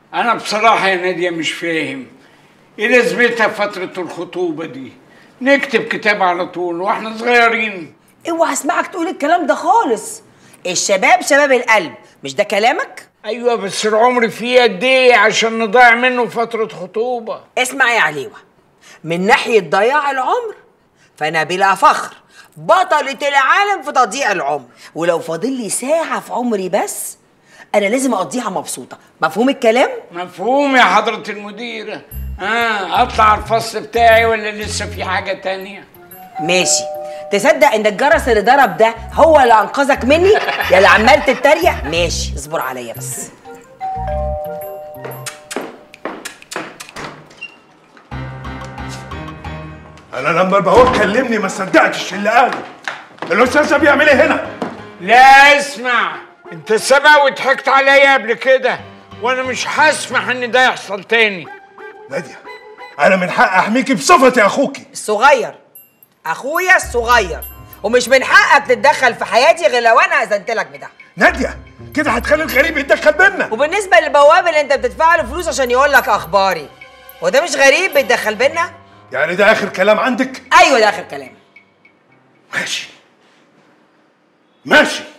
انا بصراحه يا ناديه مش فاهم ايه لازمتها فتره الخطوبه دي نكتب كتاب على طول واحنا صغيرين اوعى اسمعك تقول الكلام ده خالص الشباب شباب القلب مش ده كلامك ايوه بس العمر فيه قد ايه عشان نضيع منه فتره خطوبه اسمع يا عليوة من ناحية ضياع العمر فأنا بلا فخر بطلة العالم في تضييع العمر ولو فاضل لي ساعة في عمري بس أنا لازم أقضيها مبسوطة مفهوم الكلام؟ مفهوم يا حضره المديره اه اطلع الفصل بتاعي ولا لسه في حاجه تانية ماشي تصدق ان الجرس اللي ضرب ده هو اللي انقذك مني يا اللي عمال تتريق ماشي اصبر عليا بس انا لما البهوة كلمني ما صدقتش اللي قاله الاستاذ ده بيعمل ايه هنا لا اسمع انت سبق وضحكت عليا قبل كده وانا مش هسمح ان ده يحصل تاني ناديه انا من حق احميكي بصفتي اخوكي الصغير اخويا الصغير ومش من حقك تتدخل في حياتي غير لو انا اذنت لك بده ناديه كده هتخلي الغريب يتدخل بينا وبالنسبه للبواب اللي انت بتدفع له فلوس عشان يقول لك اخباري وده مش غريب بيتدخل بينا يعني ده اخر كلام عندك ايوه ده اخر كلام ماشي ماشي